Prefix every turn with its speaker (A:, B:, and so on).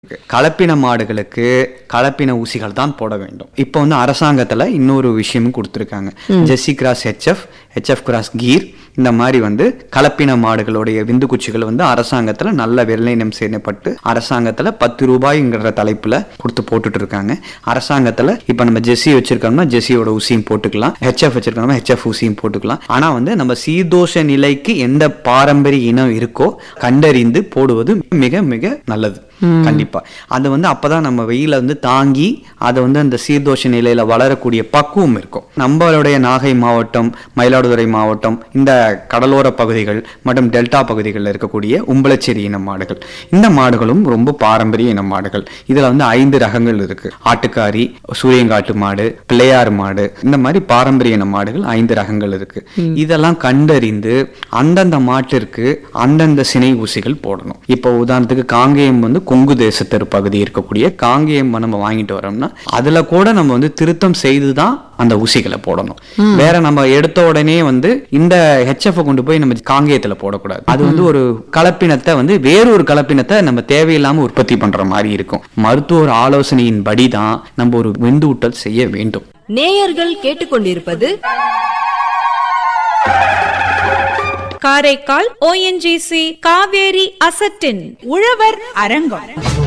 A: கலப்பின மாடுகளுக்கு கலப்பின ஊசிகள் தான் போட வேண்டும் இப்போ வந்து அரசாங்கத்துல இன்னொரு விஷயமும் கொடுத்துருக்காங்க Jersey cross HF HF cross கீர் இந்த மாதிரி வந்து கலப்பின மாடுகளுடைய விந்து குச்சிகள் வந்து அரசாங்கத்துல நல்ல வெள்ளையினம் செய்யப்பட்டு அரசாங்கத்துல பத்து ரூபாய்ங்கிற தலைப்புல கொடுத்து போட்டுட்டு இருக்காங்க அரசாங்கத்துல இப்ப நம்ம ஜெர்சி வச்சிருக்கோம்னா ஜெர்சியோட ஊசியும் போட்டுக்கலாம் ஹெச்எஃப் வச்சிருக்கோம்னா ஹெச்எஃப் ஊசியும் போட்டுக்கலாம் ஆனா வந்து நம்ம சீதோஷ நிலைக்கு எந்த பாரம்பரிய இனம் இருக்கோ கண்டறிந்து போடுவது மிக மிக நல்லது கண்டிப்பா அது வந்து அப்பதான் நம்ம வெயில வந்து தாங்கி அதை வந்து அந்த சீர்தோஷ நிலையில வளரக்கூடிய பக்குவம் இருக்கும் நம்மளுடைய நாகை மாவட்டம் மயிலாடுதுறை மாவட்டம் இந்த கடலோர பகுதிகள் மற்றும் டெல்டா பகுதிகளில் இருக்கக்கூடிய உம்பளச்சேரி இன மாடுகள் இந்த மாடுகளும் ரொம்ப பாரம்பரிய இன மாடுகள் இதுல வந்து ஐந்து ரகங்கள் இருக்கு ஆட்டுக்காரி சூரியங்காட்டு மாடு பிள்ளையார் மாடு இந்த மாதிரி பாரம்பரிய இன மாடுகள் ஐந்து ரகங்கள் இருக்கு இதெல்லாம் கண்டறிந்து அந்தந்த மாட்டிற்கு அந்தந்த சினை ஊசிகள் போடணும் இப்போ உதாரணத்துக்கு காங்கேயம் வந்து கொங்கு தேசத்தர் பகுதி இருக்கக்கூடிய காங்கேயம் நம்ம வாங்கிட்டு வரோம்னா அதுல கூட நம்ம வந்து திருத்தம் செய்து தான் அந்த ஊசிகளை போடணும் வேற நம்ம எடுத்த உடனே வந்து இந்த ஹெச்எஃப் கொண்டு போய் நம்ம காங்கேயத்துல போடக்கூடாது அது வந்து ஒரு கலப்பினத்தை வந்து வேறொரு கலப்பினத்தை நம்ம தேவையில்லாம உற்பத்தி பண்ற மாதிரி இருக்கும் மருத்துவர் ஆலோசனையின் படி தான் நம்ம ஒரு விந்து ஊட்டல் செய்ய வேண்டும்
B: நேயர்கள் கேட்டுக்கொண்டிருப்பது
C: காரைக்கால் ஓஎன்ஜிசி காவேரி அசட்டின் உழவர் அரங்கம்